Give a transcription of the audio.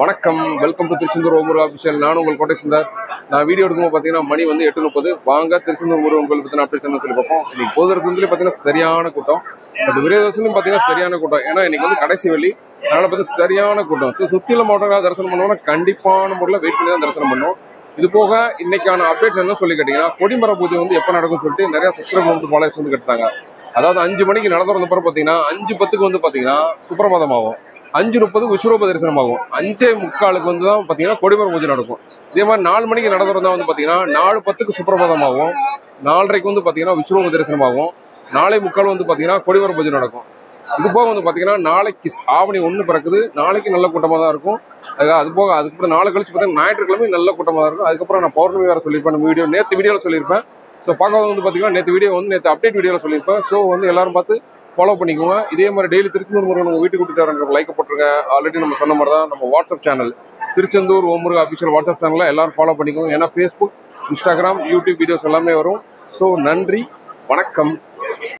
வணக்கம் welcome to Tiruchendur O Muruga official நான் உங்கள் கோட்டை சுந்தர் நான் வீடியோ எடுக்கும்போது பார்த்தீங்கன்னா மணி வந்து எட்டு முப்பது வாங்க திருச்செந்தூர் முருகன் கோயில் பற்றின அப்டேஷன் சொல்லி பார்ப்போம் இன்னைக்கு பொது தரிசனத்துலேயும் பார்த்தீங்கன்னா சரியான கூட்டம் பட் விரைய தரிசனம் பார்த்தீங்கன்னா சரியான கூட்டம் ஏன்னா இன்னைக்கு வந்து கடைசி வெள்ளி அதனால பார்த்தீங்கன்னா சரியான கூட்டம் ஸோ சுற்றியுள்ள மாவட்டங்களாக தரிசனம் பண்ணுவோம்னா கண்டிப்பான முறையில் வெயிட் பண்ணி தான் தரிசனம் பண்ணும் இது போக இன்னைக்கான அப்டேட் என்ன சொல்லி கேட்டீங்கன்னா கொடிமர பூஜை வந்து எப்போ நடக்கும்னு சொல்லிட்டு நிறைய சப்ஸ்கிரைபர் வந்து ஃபாலோவர்ஸ் வந்து கட்டாங்க அதாவது அஞ்சு மணிக்கு நடந்து வந்த பிறகு பார்த்தீங்கன்னா அஞ்சு பத்துக்கு வந்து பார்த்தீங்கன்னா சுப்பிரபாதம் ஆகும் அஞ்சு முப்பது விஸ்வரூப தரிசனம் ஆகும் அஞ்சே முக்காலுக்கு வந்து தான் பார்த்தீங்கன்னா கொடிமர பூஜை நடக்கும் இதே மாதிரி நாலு மணிக்கு நடந்து வந்தால் வந்து பார்த்தீங்கன்னா நாலு பத்துக்கு சுப்பிரபாதம் ஆகும் நாலரைக்கு வந்து பார்த்தீங்கன்னா விஸ்வரூப தரிசனம் ஆகும் நாளை முக்கால் வந்து பார்த்தீங்கன்னா கொடிமர பூஜை நடக்கும் இது போக வந்து பார்த்தீங்கன்னா நாளைக்கு ஆவணி ஒன்று பிறக்குது நாளைக்கு நல்ல கூட்டமாக தான் இருக்கும் அது அது போக அதுக்கப்புறம் நாளை கழிச்சு பார்த்தீங்கன்னா ஞாயிற்றுக்கிழமை நல்ல கூட்டமாக தான் இருக்கும் அதுக்கப்புறம் நான் பௌர்ணமி வேறு சொல்லியிருப்பேன் நம்ம வீடியோ நேற்று வீடியோவில் சொல்லியிருப்பேன் ஸோ பார்க்காத வந்து பார்த்தீங்கன்னா நேற்று வீடியோ வந்து நேற்று அப்டேட் வீடியோவில் சொல்லியிருப்பேன் ஸோ வந்து எல்லாரும் பார்த்து ஃபாலோ பண்ணிக்கோங்க இதே மாதிரி டெய்லி திருச்செந்தூர் முருகன் உங்கள் வீட்டுக்கு கூட்டிட்டு வரங்க லைக் போட்டுருங்க ஆல்ரெடி நம்ம சொன்ன மாதிரி தான் நம்ம WhatsApp channel Tiruchendur O Muruga official WhatsApp சேனலில் எல்லாரும் ஃபாலோ பண்ணிக்கோங்க ஏன்னா ஃபேஸ்புக் இன்ஸ்டாகிராம் யூடியூப் வீடியோஸ் எல்லாமே வரும் ஸோ நன்றி வணக்கம்